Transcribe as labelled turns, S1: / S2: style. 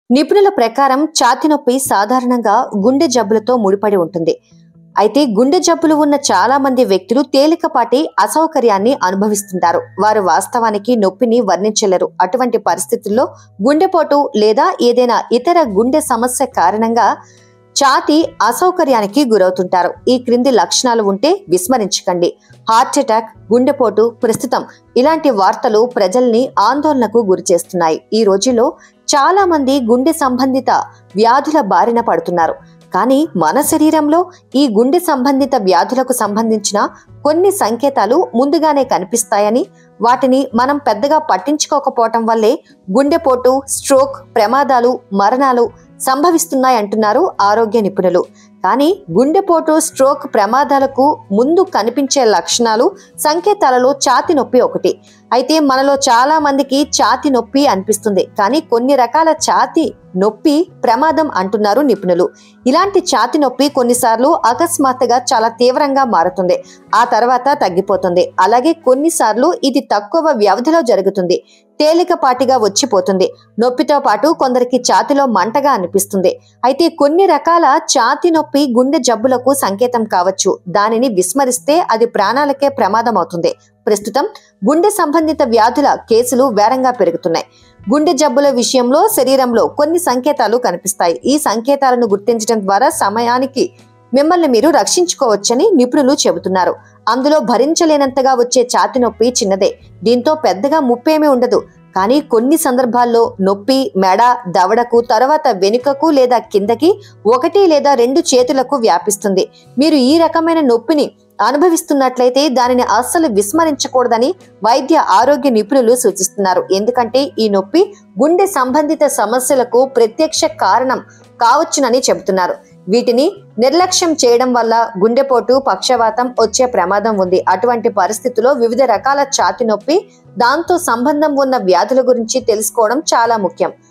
S1: నిపుణుల ప్రకారం ఛాతి నొప్పి సాధారణంగా గుండె జబ్బులతో ముడిపడి ఉంటుంది అయితే గుండె జబ్బులు ఉన్న చాలా మంది వ్యక్తులు తేలికపాటి అసౌకర్యాన్ని అనుభవిస్తుంటారు వారు వాస్తవానికి నొప్పిని వర్ణించలేరు అటువంటి పరిస్థితుల్లో గుండెపోటు లేదా ఏదైనా ఇతర గుండె సమస్య కారణంగా ఛాతి అసౌకర్యానికి గురవుతుంటారు ఈ క్రింది లక్షణాలు ఉంటే విస్మరించకండి హార్ట్ అటాక్ గుండెపోటు ప్రస్తుతం ఇలాంటి వార్తలు ప్రజల్ని ఆందోళనకు గురిచేస్తున్నాయి ఈ రోజుల్లో చాలా మంది గుండె సంబంధిత వ్యాధుల బారిన పడుతున్నారు కానీ మన శరీరంలో ఈ గుండె సంబంధిత వ్యాధులకు సంబంధించిన కొన్ని సంకేతాలు ముందుగానే కనిపిస్తాయని వాటిని మనం పెద్దగా పట్టించుకోకపోవటం వల్లే గుండెపోటు స్ట్రోక్ ప్రమాదాలు మరణాలు సంభవిస్తున్నాయంటున్నారు ఆరోగ్య నిపుణులు కానీ గుండెపోటు స్ట్రోక్ ప్రమాదాలకు ముందు కనిపించే లక్షణాలు సంకేతాలలో ఛాతి నొప్పి ఒకటి అయితే మనలో చాలా మందికి ఛాతి నొప్పి అనిపిస్తుంది కానీ కొన్ని రకాల ఛాతి నొప్పి ప్రమాదం అంటున్నారు నిపుణులు ఇలాంటి ఛాతి నొప్పి కొన్నిసార్లు అకస్మాత్తుగా చాలా తీవ్రంగా మారుతుంది ఆ తర్వాత తగ్గిపోతుంది అలాగే కొన్నిసార్లు ఇది తక్కువ వ్యవధిలో జరుగుతుంది తేలికపాటిగా వచ్చిపోతుంది నొప్పితో పాటు కొందరికి ఛాతిలో మంటగా అనిపిస్తుంది అయితే కొన్ని రకాల ఛాతి నొప్పి గుండె జబ్బులకు సంకేతం కావచ్చు దానిని విస్మరిస్తే అది ప్రాణాలకే ప్రమాదం అవుతుంది ప్రస్తుతం గుండె సంబంధిత వ్యాధుల కేసులు వేరంగా పెరుగుతున్నాయి గుండె జబ్బుల విషయంలో శరీరంలో కొన్ని సంకేతాలు కనిపిస్తాయి ఈ సంకేతాలను గుర్తించడం ద్వారా సమయానికి మిమ్మల్ని మీరు రక్షించుకోవచ్చని నిపుణులు చెబుతున్నారు అందులో భరించలేనంతగా వచ్చే ఛాతి నొప్పి చిన్నదే దీంతో పెద్దగా ముప్పేమీ ఉండదు కానీ కొన్ని సందర్భాల్లో నొప్పి మెడ దవడకు తర్వాత వెనుకకు లేదా కిందకి ఒకటి లేదా రెండు చేతులకు వ్యాపిస్తుంది మీరు ఈ రకమైన నొప్పిని అనుభవిస్తున్నట్లయితే దానిని అస్సలు విస్మరించకూడదని వైద్య ఆరోగ్య నిపుణులు సూచిస్తున్నారు ఎందుకంటే ఈ నొప్పి గుండె సంబంధిత సమస్యలకు ప్రత్యక్ష కారణం కావచ్చునని చెబుతున్నారు వీటిని నిర్లక్ష్యం చేయడం వల్ల గుండెపోటు పక్షవాతం వచ్చే ప్రమాదం ఉంది అటువంటి పరిస్థితుల్లో వివిధ రకాల ఛాతి నొప్పి దాంతో సంబంధం ఉన్న వ్యాధుల గురించి తెలుసుకోవడం చాలా ముఖ్యం